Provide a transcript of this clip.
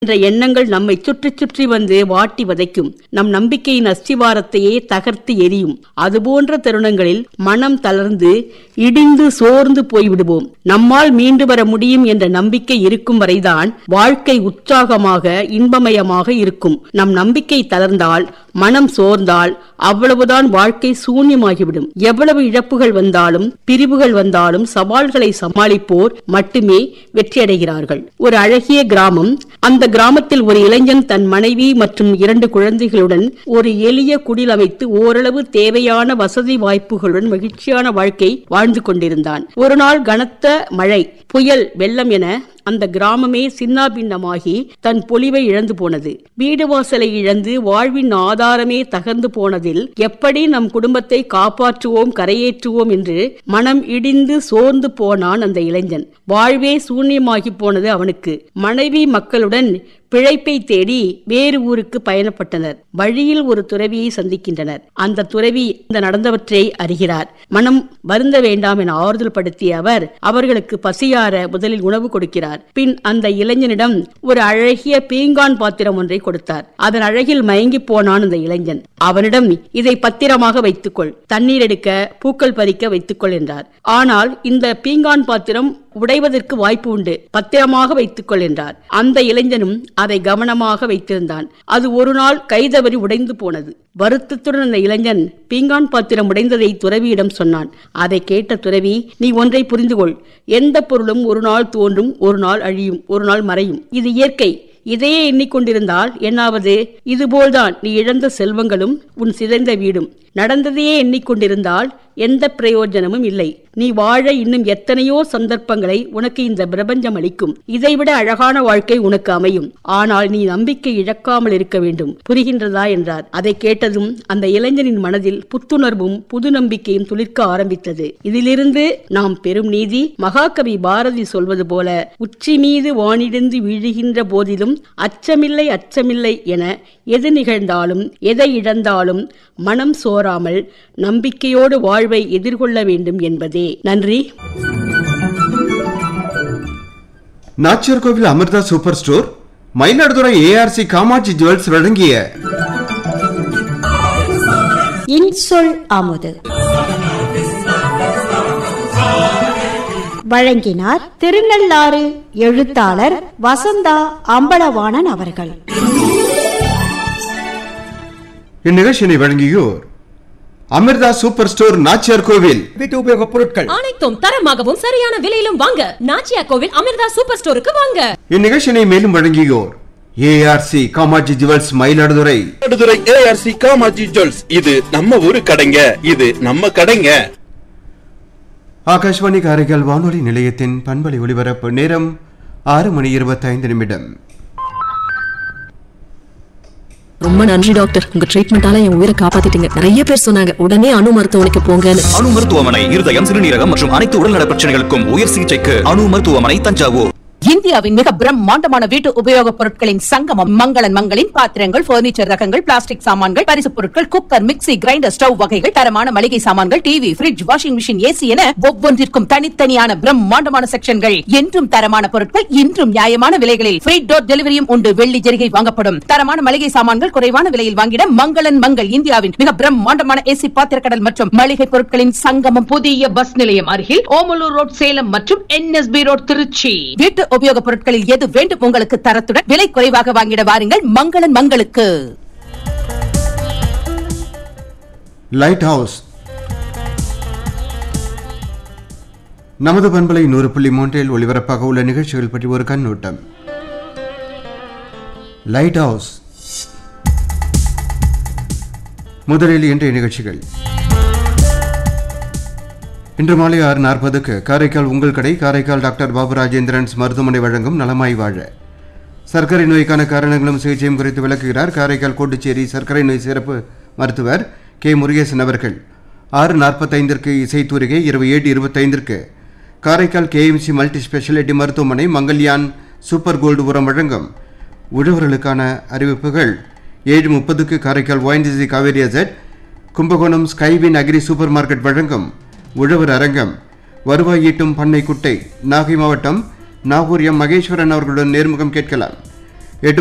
என்ற எண்ணங்கள் நம்மை சுற்றி சுற்றி வந்து வாட்டி வதைக்கும் நம் நம்பிக்கையின் அஸ்திவாரத்தையே தகர்த்து எரியும் அதுபோன்ற தருணங்களில் மனம் தளர்ந்து இடிந்து சோர்ந்து போய்விடுவோம் நம்மால் மீண்டு வர முடியும் என்ற நம்பிக்கை இருக்கும் வரைதான் வாழ்க்கை உற்சாகமாக இன்பமயமாக இருக்கும் நம் நம்பிக்கை தளர்ந்தால் மனம் சோர்ந்தால் அவ்வளவுதான் வாழ்க்கை சூன்யமாகிவிடும் எவ்வளவு இழப்புகள் வந்தாலும் பிரிவுகள் வந்தாலும் சவால்களை சமாளிப்போர் மட்டுமே வெற்றியடைகிறார்கள் ஒரு அழகிய கிராமம் அந்த கிராமத்தில் ஒரு இளைஞன் தன் மனைவி மற்றும் இரண்டு குழந்தைகளுடன் ஒரு எளிய குடில் அமைத்து ஓரளவு தேவையான வசதி வாய்ப்புகளுடன் மகிழ்ச்சியான வாழ்க்கை வாழ்ந்து கொண்டிருந்தான் ஒரு நாள் கனத்த மழை புயல் வெள்ளம் என அந்த கிராமமே சின்னாபின்னமாகி தன் பொலிவை இழந்து போனது வீடு வாசலை இழந்து வாழ்வின் ஆதாரமே தகர்ந்து போனதில் எப்படி நம் குடும்பத்தை காப்பாற்றுவோம் கரையேற்றுவோம் என்று மனம் இடிந்து சோர்ந்து போனான் அந்த இளைஞன் வாழ்வே சூன்யமாகி போனது அவனுக்கு மனைவி மக்களுடன் பிழைப்பை தேடி வேறு ஊருக்கு பயணப்பட்டனர் வழியில் ஒரு துறவியை சந்திக்கின்றனர் அந்த துறவி இந்த நடந்தவற்றை அறிகிறார் மனம் வருந்த வேண்டாம் என ஆறுதல் படுத்திய அவர் அவர்களுக்கு பசியார முதலில் உணவு கொடுக்கிறார் பின் அந்த இளைஞனிடம் ஒரு அழகிய பீங்கான் பாத்திரம் ஒன்றை கொடுத்தார் அதன் அழகில் மயங்கி போனான் அந்த இளைஞன் அவனிடம் இதை பத்திரமாக வைத்துக்கொள் தண்ணீர் எடுக்க பூக்கள் பறிக்க வைத்துக்கொள் என்றார் ஆனால் இந்த பீங்கான் பாத்திரம் உடைவதற்கு வாய்ப்பு உண்டு பத்திரமாக வைத்துக்கொள் என்றார் அந்த இளைஞனும் அதை கவனமாக வைத்திருந்தான் அது ஒரு நாள் கைதவறி உடைந்து போனது வருத்தத்துடன் அந்த இளைஞன் பீங்கான் பாத்திரம் உடைந்ததை துறவியிடம் சொன்னான் அதை கேட்ட துறவி நீ ஒன்றை புரிந்து கொள் எந்த பொருளும் ஒரு நாள் தோன்றும் ஒரு நாள் அழியும் ஒரு நாள் மறையும் இது இயற்கை இதையே எண்ணிக்கொண்டிருந்தால் என்னாவது இதுபோல்தான் நீ இழந்த செல்வங்களும் உன் சிதைந்த வீடும் நடந்ததையே எண்ணிக்கொண்டிருந்தால் எந்த பிரயோஜனமும் இல்லை நீ வாழ இன்னும் எத்தனையோ சந்தர்ப்பங்களை உனக்கு இந்த பிரபஞ்சம் அளிக்கும் இதைவிட அழகான வாழ்க்கை உனக்கு அமையும் ஆனால் நீ நம்பிக்கை இழக்காமல் இருக்க வேண்டும் புரிகின்றதா என்றார் அதை கேட்டதும் அந்த இளைஞனின் மனதில் புத்துணர்வும் புது நம்பிக்கையும் துளிர்க்க ஆரம்பித்தது இதிலிருந்து நாம் பெரும் நீதி மகாகவி பாரதி சொல்வது போல உச்சி மீது வானிடிந்து வீழுகின்ற போதிலும் அச்சமில்லை அச்சமில்லை என எது நிகழ்ந்தாலும் எதை இழந்தாலும் மனம் சோராமல் நம்பிக்கையோடு வாழ்வை எதிர்கொள்ள வேண்டும் என்பதே நன்றி Nachiyar Kovil Amirtha super store Mayiladuthurai ARC Kamakshi jewels வழங்கிய இன்சொல் அமுது வழங்கினார் திருநள்ளாறு எழுத்தாளர் வசந்தா அம்பலவாணன் அவர்கள் இந்நிகழ்ச்சியினை வழங்கியோர் அமிர்தா சூப்பர் ஸ்டோர் நாச்சியார் கோவில் வீட்டு உபயோகப் பொருட்கள் அனைத்தும் தரமாகவும் சரியான விலையிலும் வாங்க நாச்சியா கோவில் அமிர்தா சூப்பர் ஸ்டோருக்கு வாங்க இந்நிகழ்ச்சியினை மேலும் வழங்கியோர் ARC Kamakshi jewels Mayiladuthurai Mayiladuthurai ARC Kamakshi jewels இது நம்ம ஊரு கடைங்க இது நம்ம கடைங்க ஆகாஷ்வாணி காரைக்கால் வானொலி நிலையத்தின் பண்பலை ஒலிபரப்பு நேரம் ஆறு மணி இருபத்தைந்து நிமிடம் ரொம்ப நன்றி டாக்டர் உங்க ட்ரீட்மெண்டால என் உயிரை காப்பாத்திட்டீங்க நிறைய பேர் சொன்னாங்க உடனே அணு மருத்துவமனைக்கு போங்கன்னு அணு மருத்துவமனை இருதயம் சிறுநீரகம் மற்றும் அனைத்து உடல்நல பிரச்சனைகளுக்கும் உயர் சிகிச்சைக்கு அணு மருத்துவமனை தஞ்சாவூர் இந்தியாவின் மிக பிரம்மாண்டமான வீட்டு உபயோகப் பொருட்களின் சங்கமம் மங்களன் மங்களின் பாத்திரங்கள் பர்னிச்சர் ரகங்கள் பிளாஸ்டிக் சாமான்கள் பரிசுப் பொருட்கள் குக்கர் மிக்ஸி கிரைண்டர் ஸ்டவ் வகைகள் தரமான மளிகை சாமான்கள் TV fridge washing machine AC என ஒவ்வொன்றிற்கும் தனித்தனியான பிரம்மாண்டமான செக்ஷன்கள் என்றும் தரமான பொருட்கள் இன்றும் நியாயமான விலைகளில் ஃப்ரீ டோர் டெலிவரியும் உண்டு வெள்ளி ஜெரிகை வாங்கப்படும் தரமான மளிகை சாமான்கள் குறைவான விலையில் வாங்கிட மங்களன் மங்கள் இந்தியாவின் மிக பிரம்மாண்டமான ஏசி பாத்திரக்கடல் மற்றும் மளிகை பொருட்களின் சங்கமம் புதிய பஸ் நிலையம் அருகில் ஓமலூர் ரோட் சேலம் மற்றும் என்எஸ்பி ரோட் திருச்சி வீட்டு உபயோகப் பொருட்களில் எது வேண்டும் உங்களுக்கு தரத்துடன் விலை குறைவாக வாங்கிட வாருங்கள் மங்களன் மங்களுக்கு லைட் ஹவுஸ் நமது பண்பலை நூறு புள்ளி மூன்றில் ஒளிபரப்பாக உள்ள நிகழ்ச்சிகள் பற்றி ஒரு கண்ணோட்டம் லைட் ஹவுஸ் முதலில் இன்றைய நிகழ்ச்சிகள் இன்று மாலை ஆறு நாற்பதுக்கு காரைக்கால் உங்கள் கடை காரைக்கால் டாக்டர் பாபு ராஜேந்திரன்ஸ் மருத்துவமனை வழங்கும் நலமாய் வாழ சர்க்கரை நோய்க்கான காரணங்களும் சிகிச்சையும் குறித்து விளக்குகிறார் காரைக்கால் கோட்டுச்சேரி சர்க்கரை நோய் சிறப்பு மருத்துவர் கே முருகேசன் அவர்கள் ஆறு நாற்பத்தைந்திற்கு இசைத்தூரிகை இரவு ஏழு இருபத்தைந்திற்கு காரைக்கால் கேஎம்சி மல்டி ஸ்பெஷாலிட்டி மருத்துவமனை மங்கல்யான் சூப்பர் கோல்டு உரம் வழங்கும் உழவர்களுக்கான அறிவிப்புகள் ஏழு முப்பதுக்கு காரைக்கால் ஒயின்டிசி காவேரி அசட் Kumbakonam Skywin agri super market வழங்கும் உழவர் அரங்கம் வருவாய் ஈட்டும் பண்ணை குட்டை நாகை மாவட்டம் நாகூர் எம் மகேஸ்வரன் அவர்களுடன் நேர்முகம் கேட்கலாம்